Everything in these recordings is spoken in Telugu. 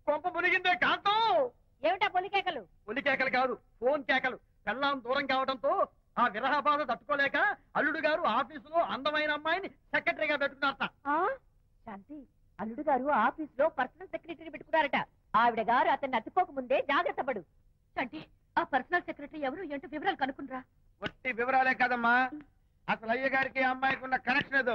కొంప మునిగిందే కాంతం ఏమిటా పొలికేకలు పులి కేకలు కాదు ఫోన్ కేకలు పెళ్ళాం దూరం కావడంతో ఆ విరహ బాధ తట్టుకోలేక అల్లుడు గారు ఆఫీసులో అందమైన అమ్మాయిని సెక్రటరీగా పెట్టుకున్నారట ఆ? శాంతి అల్లుడు గారు ఆఫీస్ లో పర్సనల్ సెక్రటరీ పెట్టుకున్నారట ఆవిడ గారు అతన్ని అతుక్కోక ముందే జాగ్రత్త పడు శాంతి ఆ పర్సనల్ సెక్రటరీ ఎవరు ఏంటో వివరాలు కనుక్కునరా వట్టి వివరాలే కదమ్మా అసలు అయ్య గారికి ఆ అమ్మాయికి ఉన్న కనెక్షన్ ఏదో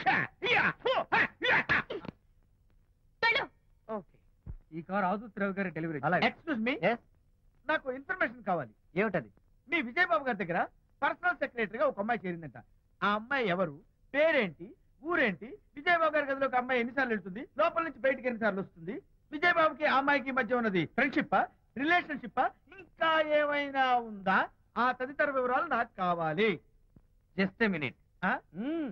వెళ్ళు ఓకే ఈ కార్ ఆదుత్రావు గారి డెలివరీ ఎక్స్క్యూజ్ మీ నాకు ఇన్ఫర్మేషన్ కావాలి ఏమిటది మీ విజయబాబు గారి దగ్గర పర్సనల్ సెక్రటరీగా ఒక అమ్మాయి చేరిందంట ఆ అమ్మాయి ఎవరు పేరేంటి ఊరేంటి విజయబాబు గారి గదిలో ఒక అమ్మాయి ఎన్నిసార్లు వెళ్తుంది లోపల నుంచి బయటికి ఎన్నిసార్లు వస్తుంది విజయబాబుకి ఆ అమ్మాయికి మధ్య ఉన్నది ఫ్రెండ్షిప్ రిలేషన్షిప్ ఇంకా ఏమైనా ఉందా ఆ తదితర వివరాలు నాకు కావాలి జస్ట్ మినిట్ ఆ? మ్మ్.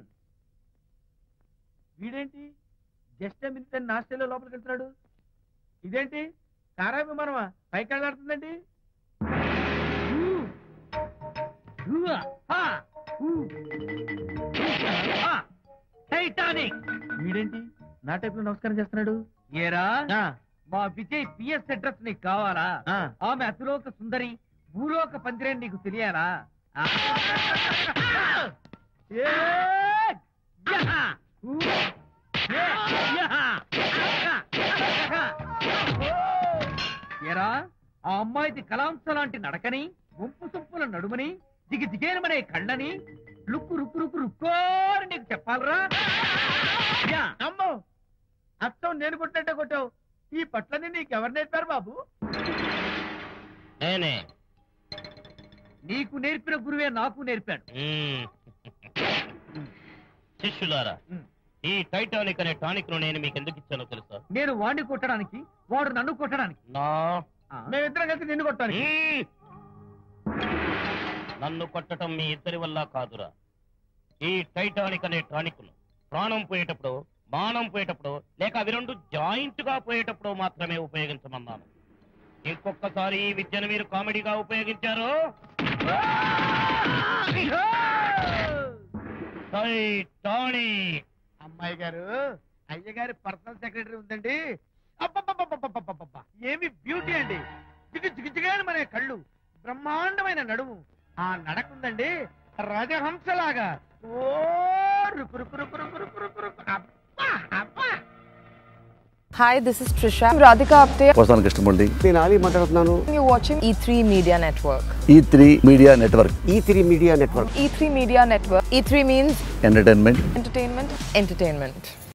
వీడేంటి జస్ట్ మినిట్ అని నాస్టేలో లోపలికి వెళ్తున్నాడు ఇదేంటి కారా విమానమా పైకి వెళ్ళాడుతుందండి టైటానిక్ వీడేంటి నా టైప్ లో నమస్కారం చేస్తున్నాడు ఏరా ఆ, మా విజయ్ పిఎస్ అడ్రస్ నీకు కావాలా ఆ. ఆమె అతిలోక సుందరి భూలోక పందిరే నీకు తెలియాలా ఆ. ఏ! యహ! ఊ! ఏ! యహ! యహ! ఏరా ఆ అమ్మాయిది కలాంస లాంటి నడకని వంపు సొంపుల నడుమని దిగి దిగేనమనే కళ్ళని లుక్కు రుక్కు రుక్కు రుక్కోని నీకు చెప్పాలరా యా! అమ్మో అచ్చం నేను కొట్టినట్టే కొట్టావు ఈ పట్లని నీకు ఎవరు నేర్పారు బాబు నేనే నీకు నేర్పిన గురువే నాకు నేర్పాడు మ్మ్. శిష్యులారా మ్మ్. ఈ టైటానిక్ అనే టానిక్ ను నేను మీకు ఎందుకు ఇచ్చానో తెలుసా నేను వాడిని కొట్టడానికి వాడు నన్ను కొట్టడానికి నా ఆ, మేమిద్దరం కలిసి నిన్ను కొట్టాను మ్మ్. నన్ను కొట్టడం మీ ఇద్దరి వల్ల కాదురా ఈ టైటానిక్ అనే టానిక్ ను ప్రాణం పోయేటప్పుడు మానం పోయేటప్పుడు లేక అవి రెండు జాయింట్ గా పోయేటప్పుడు మాత్రమే ఉపయోగించమన్నాను ఇంకొకసారి ఈ విద్యను మీరు కామెడీగా ఉపయోగించారు టైటానిక్ అమ్మాయి గారు అయ్య గారి పర్సనల్ సెక్రటరీ ఉందండి అబ్బబ్బబ్బబ్బబ్బబ్బబ్బ. ఏమి బ్యూటీ అండి జిగు జిగు జిగాని మన కళ్ళు బ్రహ్మాండమైన నడుము ఆ నడకుందండి రాజహంసలాగా ఓ రుకు రుకు రుకు రుకు రుకు రుకు రుకు. అబ్బా అబ్బా Hi, this is Trisha. I'm Radhika Apte. వస్తాను కృష్ణమూర్తి నేను ఆలీ మాట్లాడుతున్నాను You're watching E3 Media Network. E three media network E three media network E3 Media Network. E3 means entertainment entertainment, entertainment.